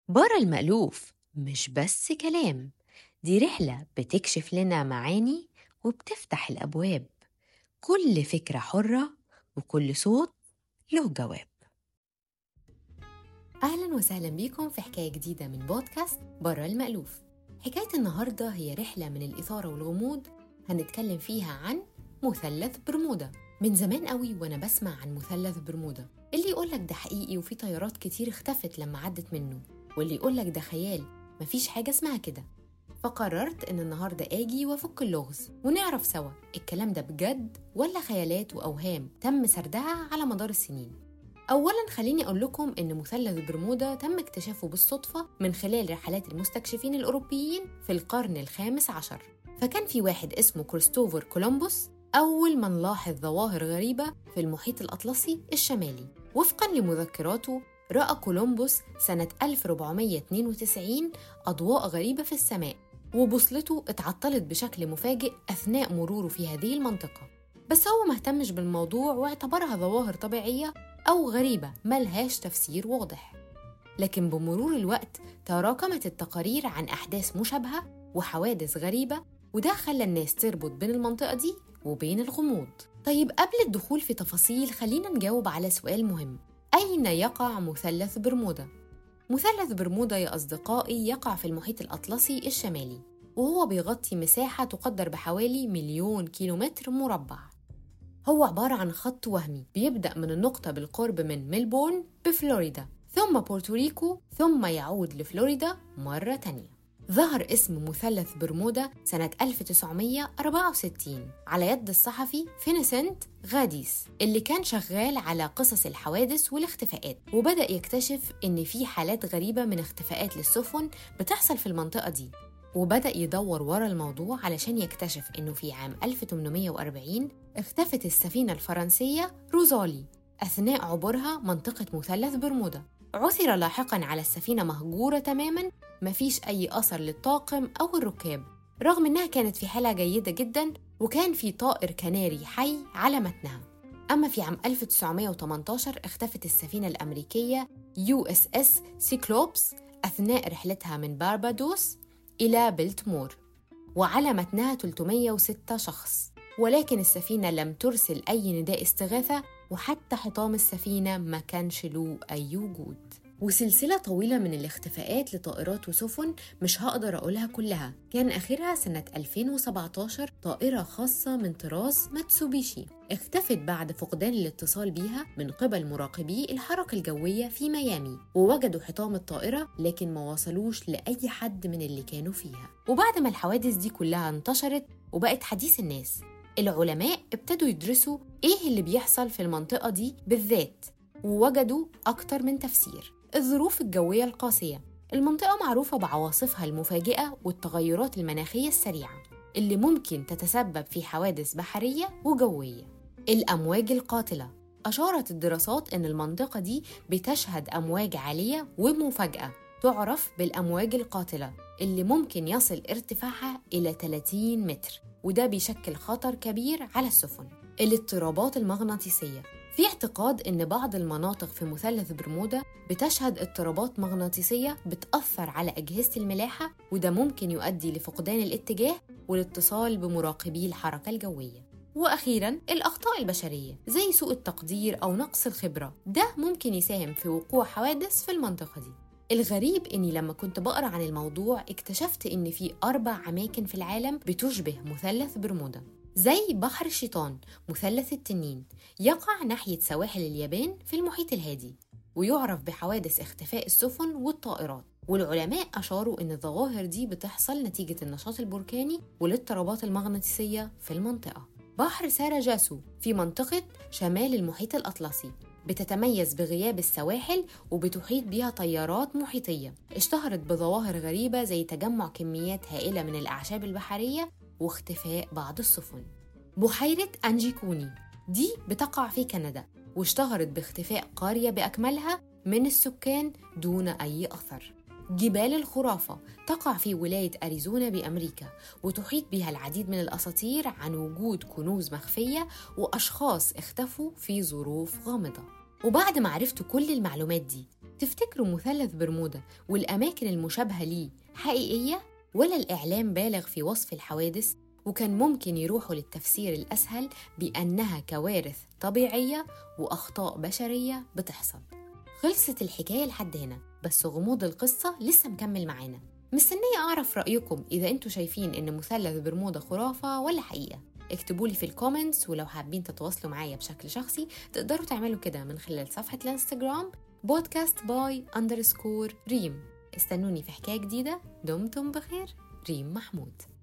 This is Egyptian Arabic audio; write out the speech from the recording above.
برا المألوف مش بس كلام دي رحلة بتكشف لنا معاني وبتفتح الأبواب كل فكرة حرة وكل صوت له جواب أهلا وسهلا بيكم في حكاية جديدة من بودكاست برا المألوف حكاية النهاردة هي رحلة من الإثارة والغموض هنتكلم فيها عن مثلث برمودا من زمان قوي وأنا بسمع عن مثلث برمودا اللي يقولك ده حقيقي وفي طيارات كتير اختفت لما عدت منه واللي يقولك ده خيال مفيش حاجة اسمها كده فقررت إن النهاردة آجي وأفك اللغز ونعرف سوا الكلام ده بجد ولا خيالات وأوهام تم سردها على مدار السنين أولا خليني أقول لكم إن مثلث برمودا تم اكتشافه بالصدفة من خلال رحلات المستكشفين الأوروبيين في القرن الخامس عشر فكان في واحد اسمه كريستوفر كولومبوس أول من لاحظ ظواهر غريبة في المحيط الأطلسي الشمالي وفقا لمذكراته رأى كولومبوس سنة 1492 أضواء غريبة في السماء وبوصلته اتعطلت بشكل مفاجئ أثناء مروره في هذه المنطقة بس هو مهتمش بالموضوع واعتبرها ظواهر طبيعية أو غريبة ملهاش تفسير واضح لكن بمرور الوقت تراكمت التقارير عن أحداث مشابهة وحوادث غريبة وده خلى الناس تربط بين المنطقة دي وبين الغموض طيب قبل الدخول في تفاصيل خلينا نجاوب على سؤال مهم أين يقع مثلث برمودا؟ مثلث برمودا يا أصدقائي يقع في المحيط الأطلسي الشمالي وهو بيغطي مساحة تقدر بحوالي مليون كيلومتر مربع هو عبارة عن خط وهمي بيبدأ من النقطة بالقرب من ميلبورن بفلوريدا ثم بورتوريكو ثم يعود لفلوريدا مرة تانية ظهر اسم مثلث برمودا سنة 1964 على يد الصحفي فينيسنت غاديس اللي كان شغال على قصص الحوادث والاختفاءات وبدأ يكتشف إن في حالات غريبة من اختفاءات للسفن بتحصل في المنطقة دي وبدأ يدور ورا الموضوع علشان يكتشف إنه في عام 1840 اختفت السفينة الفرنسية روزالي أثناء عبورها منطقة مثلث برمودا عثر لاحقا على السفينة مهجورة تماما مفيش أي أثر للطاقم أو الركاب رغم إنها كانت في حالة جيدة جدا وكان في طائر كناري حي على متنها أما في عام 1918 اختفت السفينة الأمريكية يو اس اس سيكلوبس أثناء رحلتها من باربادوس إلى بلتمور وعلى متنها 306 شخص ولكن السفينة لم ترسل أي نداء استغاثة وحتى حطام السفينة ما كانش له أي وجود وسلسلة طويلة من الاختفاءات لطائرات وسفن مش هقدر أقولها كلها كان آخرها سنة 2017 طائرة خاصة من طراز ماتسوبيشي اختفت بعد فقدان الاتصال بيها من قبل مراقبي الحركة الجوية في ميامي ووجدوا حطام الطائرة لكن ما وصلوش لأي حد من اللي كانوا فيها وبعد ما الحوادث دي كلها انتشرت وبقت حديث الناس العلماء ابتدوا يدرسوا ايه اللي بيحصل في المنطقة دي بالذات ووجدوا أكتر من تفسير الظروف الجوية القاسية المنطقة معروفة بعواصفها المفاجئة والتغيرات المناخية السريعة اللي ممكن تتسبب في حوادث بحرية وجوية الأمواج القاتلة أشارت الدراسات أن المنطقة دي بتشهد أمواج عالية ومفاجئة تعرف بالأمواج القاتلة اللي ممكن يصل ارتفاعها إلى 30 متر وده بيشكل خطر كبير على السفن الاضطرابات المغناطيسية في اعتقاد ان بعض المناطق في مثلث برمودا بتشهد اضطرابات مغناطيسيه بتاثر على اجهزه الملاحه وده ممكن يؤدي لفقدان الاتجاه والاتصال بمراقبي الحركه الجويه واخيرا الاخطاء البشريه زي سوء التقدير او نقص الخبره ده ممكن يساهم في وقوع حوادث في المنطقه دي الغريب اني لما كنت بقرا عن الموضوع اكتشفت ان في اربع اماكن في العالم بتشبه مثلث برمودا زي بحر الشيطان مثلث التنين يقع ناحية سواحل اليابان في المحيط الهادي ويعرف بحوادث اختفاء السفن والطائرات والعلماء أشاروا أن الظواهر دي بتحصل نتيجة النشاط البركاني والاضطرابات المغناطيسية في المنطقة بحر ساراجاسو في منطقة شمال المحيط الأطلسي بتتميز بغياب السواحل وبتحيط بها تيارات محيطية اشتهرت بظواهر غريبة زي تجمع كميات هائلة من الأعشاب البحرية واختفاء بعض السفن بحيرة أنجيكوني دي بتقع في كندا واشتهرت باختفاء قرية بأكملها من السكان دون أي أثر جبال الخرافة تقع في ولاية أريزونا بأمريكا وتحيط بها العديد من الأساطير عن وجود كنوز مخفية وأشخاص اختفوا في ظروف غامضة وبعد ما عرفتوا كل المعلومات دي تفتكروا مثلث برمودا والأماكن المشابهة ليه حقيقية ولا الإعلام بالغ في وصف الحوادث وكان ممكن يروحوا للتفسير الأسهل بأنها كوارث طبيعية وأخطاء بشرية بتحصل خلصت الحكاية لحد هنا بس غموض القصة لسه مكمل معانا مستنية أعرف رأيكم إذا أنتوا شايفين إن مثلث برمودا خرافة ولا حقيقة اكتبوا لي في الكومنتس ولو حابين تتواصلوا معايا بشكل شخصي تقدروا تعملوا كده من خلال صفحة الانستجرام بودكاست باي اندرسكور ريم استنوني في حكاية جديدة دمتم بخير ريم محمود